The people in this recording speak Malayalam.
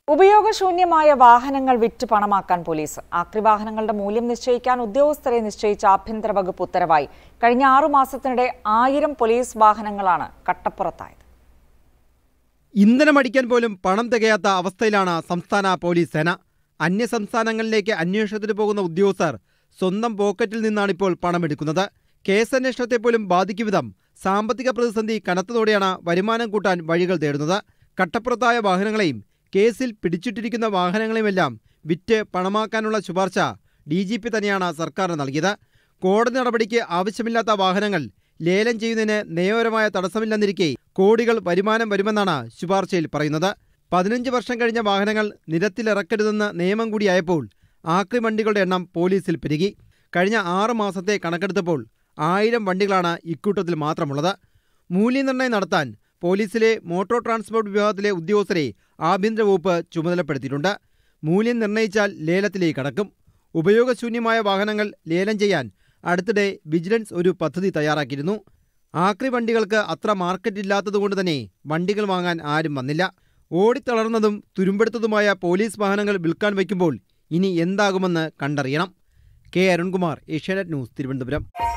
ഉപയോഗശൂന്യമായ വാഹനങ്ങൾ വിറ്റ് പണമാക്കാൻ പോലീസ് ആക്രി വാഹനങ്ങളുടെ മൂല്യം നിശ്ചയിക്കാൻ ഉദ്യോഗസ്ഥരെ നിശ്ചയിച്ച ആഭ്യന്തര വകുപ്പ് ഉത്തരവായി കഴിഞ്ഞ ആറു മാസത്തിനിടെ ആയിരം പോലീസ് വാഹനങ്ങളാണ് കട്ടപ്പുറത്തായത് ഇന്ധനമടിക്കാൻ പോലും പണം തികയാത്ത അവസ്ഥയിലാണ് സംസ്ഥാന പോലീസ് സേന അന്യ സംസ്ഥാനങ്ങളിലേക്ക് അന്വേഷണത്തിന് പോകുന്ന ഉദ്യോഗസ്ഥർ സ്വന്തം പോക്കറ്റിൽ നിന്നാണിപ്പോൾ പണമെടുക്കുന്നത് കേസന്വേഷണത്തെ പോലും ബാധിക്കും വിധം സാമ്പത്തിക പ്രതിസന്ധി കനത്തതോടെയാണ് വരുമാനം കൂട്ടാൻ വഴികൾ തേടുന്നത് കട്ടപ്പുറത്തായ വാഹനങ്ങളെയും കേസിൽ പിടിച്ചിട്ടിരിക്കുന്ന വാഹനങ്ങളെയുമെല്ലാം വിറ്റ് പണമാക്കാനുള്ള ശുപാർശ ഡി ജി പി തന്നെയാണ് സർക്കാരിന് നൽകിയത് കോടതി നടപടിക്ക് ആവശ്യമില്ലാത്ത വാഹനങ്ങൾ ലേലം ചെയ്യുന്നതിന് നിയമപരമായ തടസ്സമില്ലെന്നിരിക്കെ കോടികൾ വരുമാനം വരുമെന്നാണ് ശുപാർശയിൽ പറയുന്നത് പതിനഞ്ച് വർഷം കഴിഞ്ഞ വാഹനങ്ങൾ നിരത്തിലിറക്കരുതെന്ന് നിയമം കൂടിയായപ്പോൾ ആക്രി വണ്ടികളുടെ എണ്ണം പോലീസിൽ പെരുകി കഴിഞ്ഞ ആറ് മാസത്തെ കണക്കെടുത്തപ്പോൾ ആയിരം വണ്ടികളാണ് ഇക്കൂട്ടത്തിൽ മാത്രമുള്ളത് മൂല്യനിർണ്ണയം നടത്താൻ പോലീസിലെ മോട്ടോർ ട്രാൻസ്പോർട്ട് വിഭാഗത്തിലെ ഉദ്യോഗസ്ഥരെ ആഭ്യന്തര വകുപ്പ് ചുമതലപ്പെടുത്തിയിട്ടുണ്ട് മൂല്യം നിർണ്ണയിച്ചാൽ ലേലത്തിലേക്ക് കടക്കും ഉപയോഗശൂന്യമായ വാഹനങ്ങൾ ലേലം ചെയ്യാൻ അടുത്തിടെ വിജിലൻസ് ഒരു പദ്ധതി തയ്യാറാക്കിയിരുന്നു ആക്രി വണ്ടികൾക്ക് അത്ര മാർക്കറ്റ് ഇല്ലാത്തതുകൊണ്ട് തന്നെ വണ്ടികൾ വാങ്ങാൻ ആരും വന്നില്ല ഓടിത്തളർന്നതും തുരുമ്പെടുത്തതുമായ പോലീസ് വാഹനങ്ങൾ വിൽക്കാൻ വയ്ക്കുമ്പോൾ ഇനി എന്താകുമെന്ന് കണ്ടറിയണം കെ അരുൺകുമാർ ഏഷ്യാനെറ്റ് ന്യൂസ് തിരുവനന്തപുരം